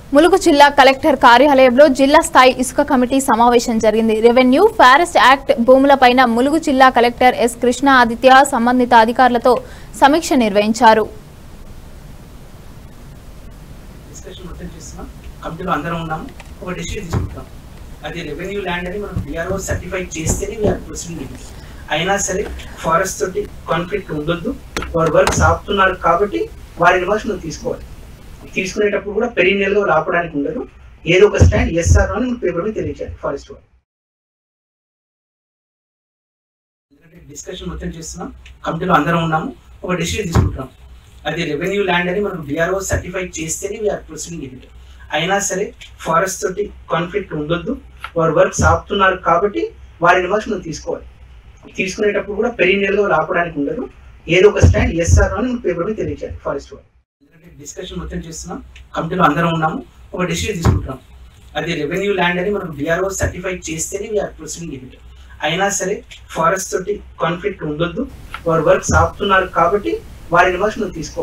ములుగు జిల్లా కలెక్టర్ కార్యాలయంలో జిల్లా స్థాయి ఇసుక కమిటీ సమావేశం జరిగింది రెవెన్యూ ఫారెస్ట్ యాక్ట్ భూములపైన ములుగు జిల్లా కలెక్టర్ ఎస్ కృష్ణ ఆదిత్య సంబంధిత అధికారులతో సమీక్ష నిర్వహించారు డిస్కషన్ మొత్తం చేస్తున్నాం కమిటీలో అందరం ఉన్నాము ఒక డిసిషన్ తీసుకుంటాం అది రెవెన్యూ ల్యాండ్ అని మనం బీఆర్ఓ సర్టిఫై చేస్తేనే వీఆర్ ప్రొసీడింగ్ అయినా సరే ఫారెస్ట్ తోటి కాన్ఫ్లిక్ట్ ఉండొద్దు వారు వర్క్స్ ఆపుతున్నారు కాబట్టి వారి రివర్స్ మనం తీసుకోవాలి తీసుకునేటప్పుడు కూడా పెరినియల్ గా ఆపడానికి ఉండదు ఏదో ఒక స్టాండ్ ఎస్ఆర్ అని మనం పేపర్ మీద తెలియచేయాలి ఫారెస్ట్ వారు ఎందుకంటే డిస్కషన్ మొత్తం చేస్తున్నాం కమిటీలో అందరం ఉన్నాము ఒక డిసిషన్ తీసుకుంటున్నాం అది రెవెన్యూ ల్యాండ్ అని మనం బీఆర్ఓ సర్టిఫై చేస్తేనే వీఆర్ ప్రొసీడింగ్ ఇట్ అయినా సరే ఫారెస్ట్ తోటి కాన్ఫ్లిక్ట్ ఉండొద్దు వారు వర్క్స్ ఆపుతున్నారు కాబట్టి వారి రివర్స్ మనం తీసుకోవాలి తీసుకునేటప్పుడు కూడా పెరినియల్ గా ఆపడానికి ఉండదు ఏదో ఒక స్టాండ్ ఎస్ఆర్ అని మనం పేపర్ మీద తెలియచేయాలి ఫారెస్ట్ వారు ఎందుకంటే డిస్కషన్ మొత్తం చేస్తున్నాం కమిటీలో అందరం ఉన్నాము ఒక డిసిషన్ తీసుకుంటున్నాం అది రెవెన్యూ ల్యాండ్ అని మనం బీఆర్ఓ సర్టిఫై చేస్తేనే వీఆర్ ప్రొసీడింగ్ ఇట్ అయినా సరే ఫారెస్ట్ తోటి కాన్ఫ్లిక్ట్ ఉండొద్దు వారు వర్క్స్ ఆపుతున్నారు కాబట్టి వారి రివర్స్ మనం తీసుకోవాలి